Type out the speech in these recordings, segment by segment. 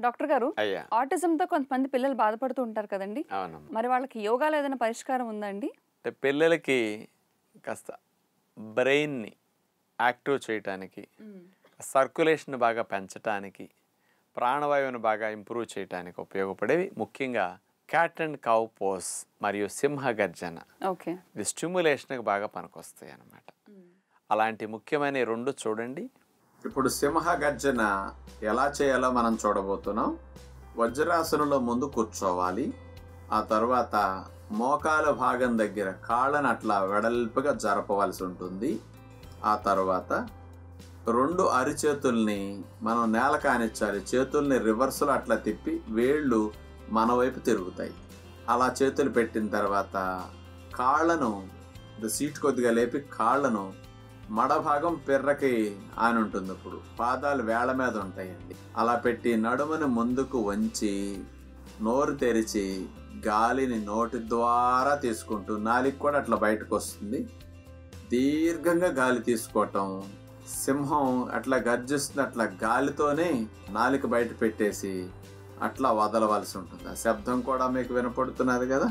doctor గారు అయ్యా ఆటిజంతో కొంతమంది పిల్లలు బాధపడుతూ ఉంటారు కదండి అవునమ్మా మరి వాళ్ళకి యోగాలో ఏదైనా పరిష్కారం ఉందండి అంటే పిల్లలకి కాస్త బ్రెయిన్ని యాక్టివ్ చేయటానికి సర్క్యులేషన్ బాగా పెంచటానికి ప్రాణవాయువుని బాగా ఇంప్రూవ్ చేయటానికి ఉపయోగపడేవి ముఖ్యంగా క్యాట్ అండ్ కౌ పోస్ మరియు సింహ గర్జన ఓకే ఇది స్టిమ్యులేషన్కి బాగా పనికొస్తాయి అన్నమాట అలాంటి ముఖ్యమైన ఈ రెండు చూడండి ఇప్పుడు సింహ గర్జన ఎలా చేయాలో మనం చూడబోతున్నాం వజ్రాసనంలో ముందు కూర్చోవాలి ఆ తర్వాత మోకాల భాగం దగ్గర కాళ్ళను అట్లా వెడల్పుగా జరపవలసి ఉంటుంది ఆ తర్వాత రెండు అరిచేతుల్ని మనం నేల కానిచ్చాలి చేతుల్ని రివర్స్లో అట్లా తిప్పి వేళ్ళు మన వైపు తిరుగుతాయి అలా చేతులు పెట్టిన తర్వాత కాళ్ళను సీట్ కొద్దిగా లేపి కాళ్ళను మడ భాగం పిర్రకి ఆని ఉంటుంది ఇప్పుడు పాదాలు వేళ్ల మీద ఉంటాయండి అలా పెట్టి నడుముని ముందుకు వంచి నోరు తెరిచి గాలిని నోటి ద్వారా తీసుకుంటూ నాలికి కూడా అట్లా బయటకు వస్తుంది దీర్ఘంగా గాలి తీసుకోవటం సింహం అట్లా గర్జిస్తుంది అట్లా గాలితోనే నాలిక బయట పెట్టేసి అట్లా వదలవలసి ఉంటుంది ఆ శబ్దం కూడా మీకు వినపడుతున్నది కదా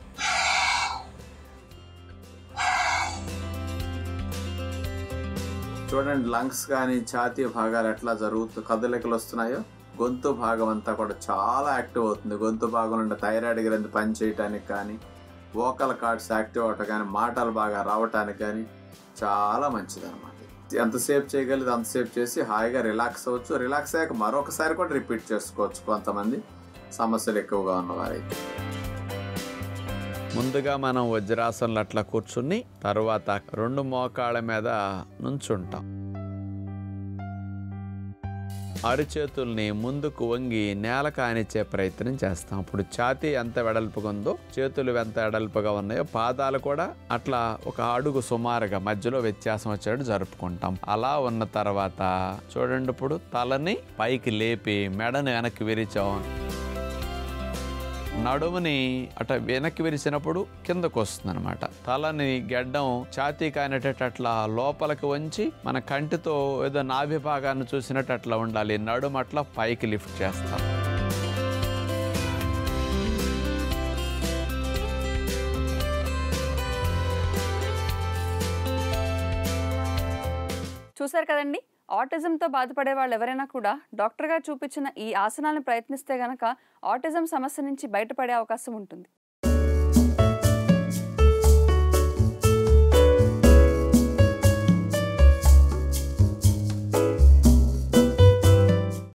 చూడండి లంగ్స్ కానీ ఛాతీ భాగాలు ఎట్లా జరుగుతూ కదలికలు వస్తున్నాయో గొంతు భాగం అంతా కూడా చాలా యాక్టివ్ అవుతుంది గొంతు భాగం నుండి థైరాయిడ్ గ్రంథి పనిచేయటానికి కానీ వోకల్ కార్డ్స్ యాక్టివ్ అవటం కానీ మాటలు బాగా రావటానికి కానీ చాలా మంచిది అనమాట ఎంతసేపు చేయగలిగితే అంతసేపు చేసి హాయిగా రిలాక్స్ అవ్వచ్చు రిలాక్స్ అయ్యాక మరొకసారి కూడా రిపీట్ చేసుకోవచ్చు కొంతమంది సమస్యలు ఎక్కువగా ఉన్నవారైతే ముందుగా మనం వజ్రాసనంలో అట్లా కూర్చుని తర్వాత రెండు మోకాళ్ళ మీద నుంచుంటాం అరిచేతుల్ని ముందుకు వంగి నేల కానిచ్చే ప్రయత్నం చేస్తాం ఇప్పుడు ఛాతీ ఎంత వెడల్పుగా ఉందో చేతులు ఎంత వెడల్పుగా ఉన్నాయో పాదాలు కూడా అట్లా ఒక అడుగు సుమారుగా మధ్యలో వ్యత్యాసం వచ్చేటట్టు జరుపుకుంటాం అలా ఉన్న తర్వాత చూడండి ఇప్పుడు తలని పైకి లేపి మెడను వెనక్కి విరిచాం నడుముని అట వెనక్కి విరిచినప్పుడు కిందకు వస్తుంది అనమాట తలని గెడ్డం ఛాతీ కానేటట్టు అట్లా లోపలికి వంచి మన కంటితో ఏదో నాభి భాగాన్ని చూసినట్టు అట్లా ఉండాలి నడుము అట్లా పైకి లిఫ్ట్ చేస్తాం చూశారు కదండి ఆటిజంతో బాధపడే వాళ్ళు ఎవరైనా కూడా డాక్టర్ గారు చూపించిన ఈ ఆసనాలను ప్రయత్నిస్తే గనక ఆటిజం సమస్య నుంచి బయటపడే అవకాశం ఉంటుంది